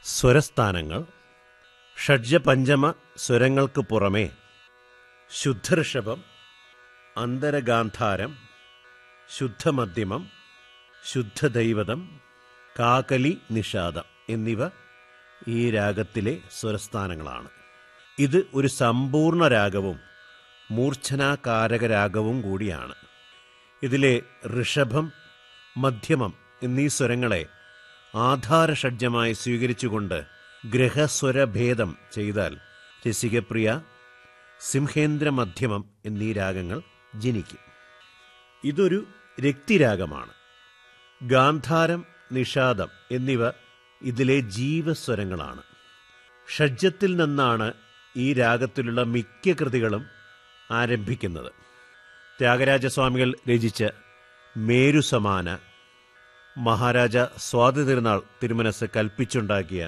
സ്വരസ്ഥാനങ്ങൾ ഷഡ്ജപഞ്ചമ സ്വരങ്ങൾക്ക് പുറമേ ശുദ്ധഋഷഭം അന്തരഗാന്ധാരം ശുദ്ധമധ്യമം ശുദ്ധദൈവതം കാകലി നിഷാദം എന്നിവ ഈ രാഗത്തിലെ സ്വരസ്ഥാനങ്ങളാണ് ഇത് ഒരു സമ്പൂർണ്ണ രാഗവും മൂർച്ഛനാകാരക രാഗവും കൂടിയാണ് ഇതിലെ ഋഷഭം മധ്യമം എന്നീ സ്വരങ്ങളെ ആധാരഷഡ്ജമായി സ്വീകരിച്ചുകൊണ്ട് ഗ്രഹസ്വരഭേദം ചെയ്താൽ രസികപ്രിയ സിംഹേന്ദ്ര മധ്യമം എന്നീ രാഗങ്ങൾ ജനിക്കും ഇതൊരു രക്തിരാഗമാണ് ഗാന്ധാരം നിഷാദം എന്നിവ ഇതിലെ ജീവസ്വരങ്ങളാണ് ഷഡ്ജത്തിൽ നിന്നാണ് ഈ രാഗത്തിലുള്ള മിക്ക കൃതികളും ആരംഭിക്കുന്നത് ത്യാഗരാജസ്വാമികൾ രചിച്ച മേരുസമാന മഹാരാജ സ്വാതി തിരുനാൾ തിരുമനസ് കൽപ്പിച്ചുണ്ടാക്കിയ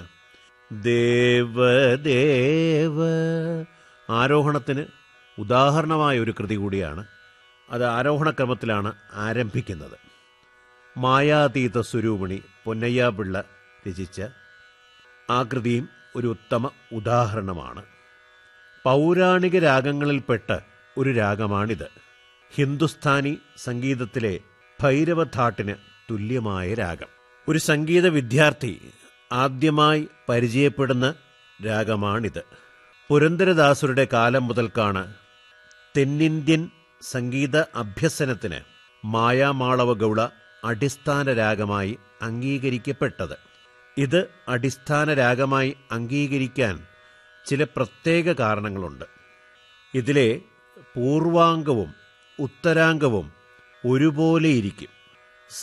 ദേവദേവ ആരോഹണത്തിന് ഉദാഹരണമായ ഒരു കൃതി കൂടിയാണ് അത് ആരോഹണക്രമത്തിലാണ് ആരംഭിക്കുന്നത് മായാതീത സ്വരൂപിണി പൊന്നയ്യ പിള്ള രചിച്ച ആ കൃതിയും ഒരു ഉത്തമ ഉദാഹരണമാണ് പൗരാണിക രാഗങ്ങളിൽപ്പെട്ട ഒരു രാഗമാണിത് ഹിന്ദുസ്ഥാനി സംഗീതത്തിലെ ഭൈരവധാട്ടിന് തുല്യമായ രാഗം ഒരു സംഗീത വിദ്യാർത്ഥി ആദ്യമായി പരിചയപ്പെടുന്ന രാഗമാണിത് പുരന്ദരദാസരുടെ കാലം മുതൽക്കാണ് തെന്നിന്ത്യൻ സംഗീത അഭ്യസനത്തിന് മായാമാളവ ഗൗള അടിസ്ഥാന രാഗമായി അംഗീകരിക്കപ്പെട്ടത് ഇത് അടിസ്ഥാന രാഗമായി അംഗീകരിക്കാൻ ചില പ്രത്യേക കാരണങ്ങളുണ്ട് ഇതിലെ പൂർവാംഗവും ഉത്തരാംഗവും ഒരുപോലെയിരിക്കും